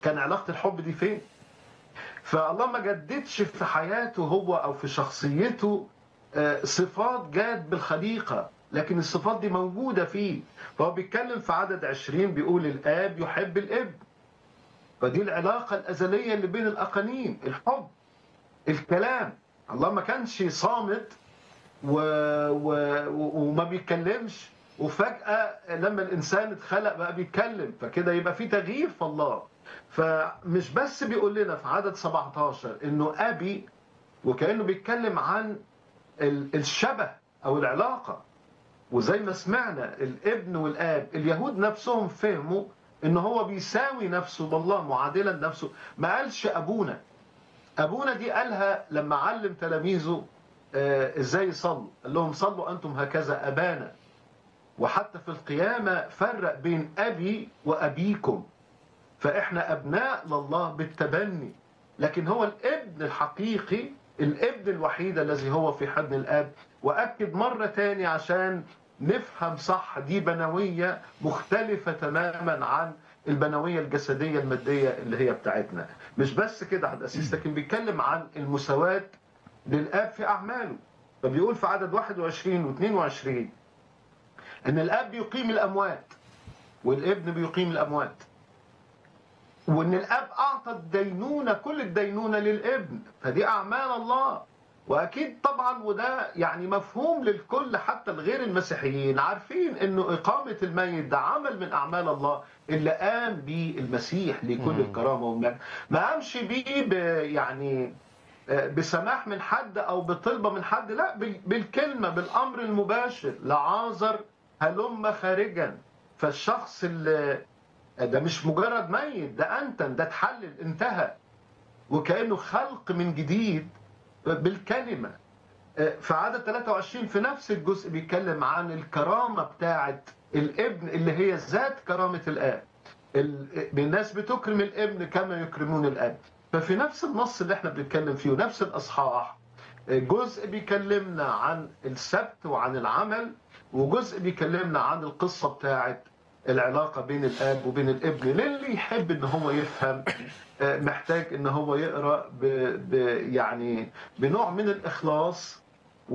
كان علاقه الحب دي فين فالله ما جددش في حياته هو او في شخصيته آه، صفات جات بالخليقه لكن الصفات دي موجوده فيه فهو بيتكلم في عدد 20 بيقول الاب يحب الابن فدي العلاقه الازليه اللي بين الاقانيم الحب الكلام الله ما كانش صامت و... و... وما بيتكلمش وفجأة لما الإنسان اتخلق بقى بيتكلم فكده يبقى في تغيير في الله فمش بس بيقول لنا في عدد 17 إنه أبي وكأنه بيتكلم عن ال- الشبه أو العلاقة وزي ما سمعنا الابن والآب اليهود نفسهم فهموا إن هو بيساوي نفسه بالله معادلا نفسه ما قالش أبونا أبونا دي قالها لما علم تلاميذه آه، ازاي يصلوا قال لهم صلوا انتم هكذا ابانا وحتى في القيامه فرق بين ابي وابيكم فاحنا ابناء لله بالتبني لكن هو الابن الحقيقي الابن الوحيد الذي هو في حضن الاب واكد مره تاني عشان نفهم صح دي بنويه مختلفه تماما عن البنويه الجسديه الماديه اللي هي بتاعتنا مش بس كده عبد الاسيس لكن بيتكلم عن المساواه للاب في اعماله فبيقول في عدد 21 و22 ان الاب بيقيم الاموات والابن بيقيم الاموات وان الاب اعطى الدينونه كل الدينونه للابن فدي اعمال الله واكيد طبعا وده يعني مفهوم للكل حتى الغير المسيحيين عارفين انه اقامه الميت ده عمل من اعمال الله اللي قام بيه المسيح لكل الكرامه والمجد ما قامش بيه ب- يعني بسماح من حد او بطلبه من حد لا بال- بالكلمه بالامر المباشر لعازر هلم خارجا فالشخص اللي ده مش مجرد ميت ده انتن ده اتحلل انتهى وكانه خلق من جديد بالكلمه في عدد 23 في نفس الجزء بيتكلم عن الكرامه بتاعه الابن اللي هي ذات كرامه الاب ال- الناس بتكرم الابن كما يكرمون الاب ففي نفس النص اللي احنا بنتكلم فيه ونفس الاصحاح جزء بيكلمنا عن السبت وعن العمل وجزء بيكلمنا عن القصه بتاعت العلاقه بين الاب وبين الابن للي يحب ان هو يفهم آه، محتاج ان هو يقرا ب ب يعني بنوع من الاخلاص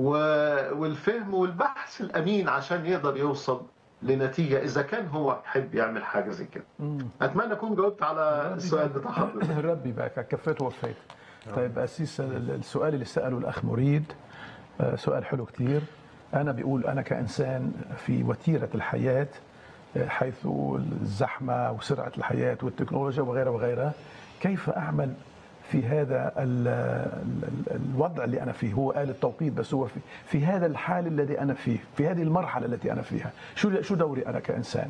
و- والفهم والبحث الامين عشان يقدر يوصل لنتيجه اذا كان هو يحب يعمل حاجه زي كده. اتمنى اكون جاوبت على السؤال بتاع حضرتك. ربي بقى كفيت ووفيت طيب أسيس السؤال اللي سأله الأخ مريد آه، سؤال حلو كتير أنا بيقول أنا كإنسان في وتيرة الحياة آه، حيث الزحمة وسرعة الحياة والتكنولوجيا وغيرها وغيرها كيف أعمل في هذا ال ال الوضع اللي أنا فيه هو قال التوقيت بس هو في, في هذا الحال الذي أنا فيه في هذه المرحلة التي أنا فيها شو شو دوري أنا كإنسان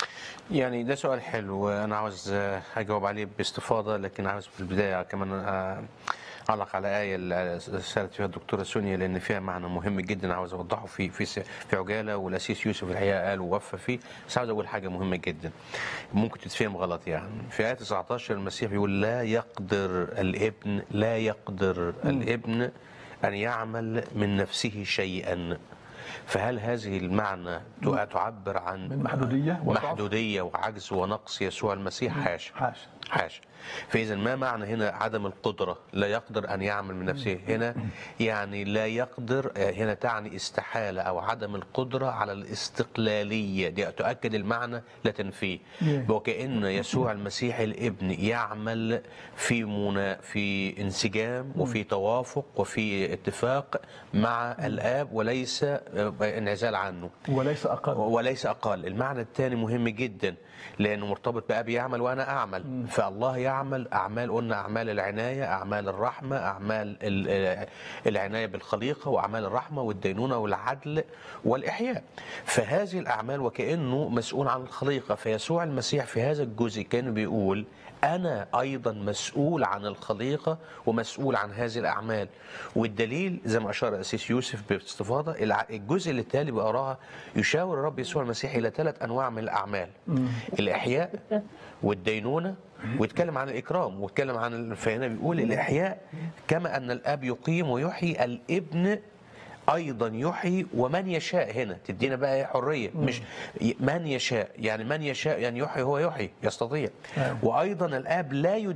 يعني ده سؤال حلو وانا عاوز آه، اجاوب عليه باستفاضه لكن عاوز في البدايه كمان آه، اعلق على ايه اللي سالت فيها الدكتوره سونيا لان فيها معنى مهم جدا عاوز اوضحه في في س- في عجاله والاسيس يوسف الحقيقه قال ووفى فيه بس عاوز اقول حاجه مهمه جدا ممكن تتفهم غلط يعني في ايه 19 المسيح بيقول لا يقدر الابن لا يقدر الابن ان يعمل من نفسه شيئا فهل هذه المعنى تعبر عن من محدودية وضعف؟ محدودية وعجز ونقص يسوع المسيح حاشا حاشا حاشا فإذا ما معنى هنا عدم القدرة لا يقدر أن يعمل من نفسه هنا يعني لا يقدر آه، هنا تعني استحالة أو عدم القدرة على الاستقلالية دي تؤكد المعنى لا تنفيه Yeah. وكأن يسوع المسيح الابن يعمل في منا في انسجام وفي توافق وفي اتفاق مع الآب وليس آه، انعزال عنه وليس أقل وليس اقل المعنى الثاني مهم جدا لانه مرتبط بابي يعمل وانا اعمل فالله يعمل اعمال قلنا اعمال العنايه اعمال الرحمه اعمال ال- العنايه بالخليقه واعمال الرحمه والدينونه والعدل والاحياء فهذه الاعمال وكانه مسؤول عن الخليقه فيسوع المسيح في هذا الجزء كان بيقول أنا أيضا مسؤول عن الخليقة ومسؤول عن هذه الأعمال والدليل زي ما أشار الأسيس يوسف باستفاضة الع- الجزء اللي التالي بقراها يشاور الرب يسوع المسيح إلى ثلاث أنواع من الأعمال الإحياء والدينونة ويتكلم عن الإكرام ويتكلم عن فهنا بيقول الإحياء كما أن الأب يقيم ويحيي الابن ايضا يحيي ومن يشاء هنا تدينا بقى إيه حريه مش ي- من يشاء يعني من يشاء يعني يحيي هو يحيي يستطيع نعم. وايضا الاب لا يد